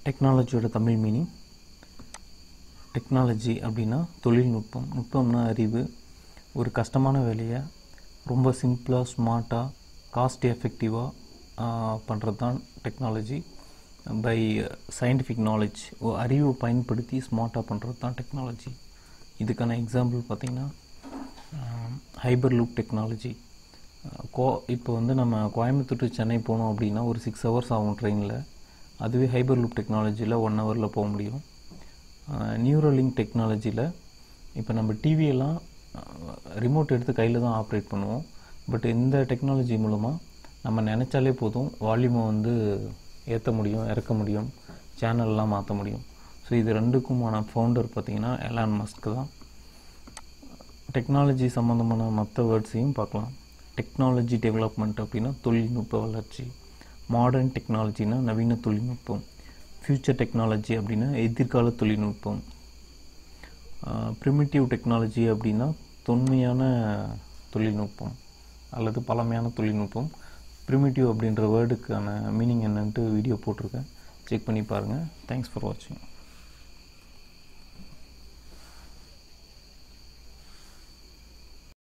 டெக்னாலஜியோட Tamil meaning technology அப்படின்னா தொழில்நுட்பம் நுட்பம்னா அறிவு ஒரு கஷ்டமான வேலையை ரொம்ப சிம்பிளாக ஸ்மார்ட்டாக காஸ்ட் எஃபெக்டிவாக பண்ணுறது தான் டெக்னாலஜி பை சயின்டிஃபிக் நாலேஜ் அறிவை பயன்படுத்தி ஸ்மார்ட்டாக பண்ணுறது தான் டெக்னாலஜி இதுக்கான எக்ஸாம்பிள் பார்த்திங்கன்னா ஹைபர் லூப் டெக்னாலஜி கோ இப்போ வந்து நம்ம கோயம்புத்தூர் to சென்னை போனோம் அப்படின்னா ஒரு சிக்ஸ் ஹவர்ஸ் ஆகும் ட்ரெயினில் அதுவே ஹைபர் லூப் டெக்னாலஜியில் ஒன் ஹவரில் போக முடியும் நியூரோலிங்க் டெக்னாலஜியில் இப்போ நம்ம டிவியெல்லாம் ரிமோட் எடுத்து கையில் தான் ஆப்ரேட் பண்ணுவோம் பட் இந்த டெக்னாலஜி மூலமாக நம்ம நினச்சாலே போதும் வால்யூமை வந்து ஏற்ற முடியும் இறக்க முடியும் சேனல்லாம் மாற்ற முடியும் ஸோ இது ரெண்டுக்குமான ஃபவுண்டர் பார்த்திங்கன்னா எலான் மஸ்க் தான் டெக்னாலஜி சம்மந்தமான மற்ற வேர்ட்ஸையும் பார்க்கலாம் டெக்னாலஜி டெவலப்மெண்ட் அப்படின்னா தொழில்நுட்ப வளர்ச்சி மாடர்ன் டெக்னாலஜினா நவீன தொழில்நுட்பம் ஃப்யூச்சர் டெக்னாலஜி அப்படின்னா எதிர்கால தொழில்நுட்பம் ப்ரிமிட்டிவ் டெக்னாலஜி அப்படின்னா தொன்மையான தொழில்நுட்பம் அல்லது பழமையான தொழில்நுட்பம் ப்ரிமிட்டிவ் அப்படின்ற வேர்டுக்கான மீனிங் என்னன்ட்டு வீடியோ போட்டிருக்கேன் செக் பண்ணி பாருங்கள் தேங்க்ஸ் ஃபார் வாட்சிங்